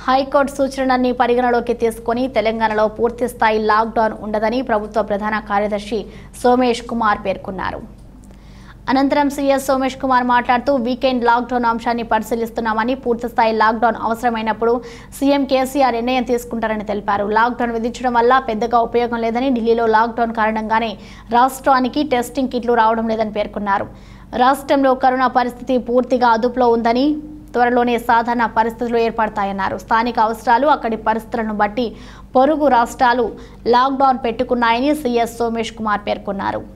high court సూచనలన్నీ పరిగణలోకి తీసుకొని తెలంగాణలో పూర్తి స్థాయి లాక్డౌన్ ఉండదని ప్రభుత్వ ప్రధాన కార్యదర్శి సోమేష్ కుమార్ పేర్కొన్నారు అనంతరం సీఎస్ సోమేష్ కుమార్ మాట్లాడుతూ వీకెండ్ లాక్డౌన్ అంశాన్ని పరిశీలిస్తున్నామని పూర్తిస్థాయి లాక్డౌన్ అవసరమైనప్పుడు సీఎం కేసీఆర్ నిర్ణయం తీసుకుంటారని తెలిపారు లాక్డౌన్ విధించడం వల్ల పెద్దగా ఉపయోగం లేదని ఢిల్లీలో లాక్డౌన్ కారణంగానే రాష్ట్రానికి టెస్టింగ్ కిట్లు రావడం లేదని పేర్కొన్నారు రాష్ట్రంలో కరోనా పరిస్థితి పూర్తిగా అదుపులో ఉందని త్వరలోనే సాధారణ పరిస్థితులు ఏర్పడతాయన్నారు స్థానిక అవసరాలు అక్కడి పరిస్థితులను బట్టి పొరుగు రాష్ట్రాలు లాక్డౌన్ పెట్టుకున్నాయని సీఎస్ సోమేష్ కుమార్ పేర్కొన్నారు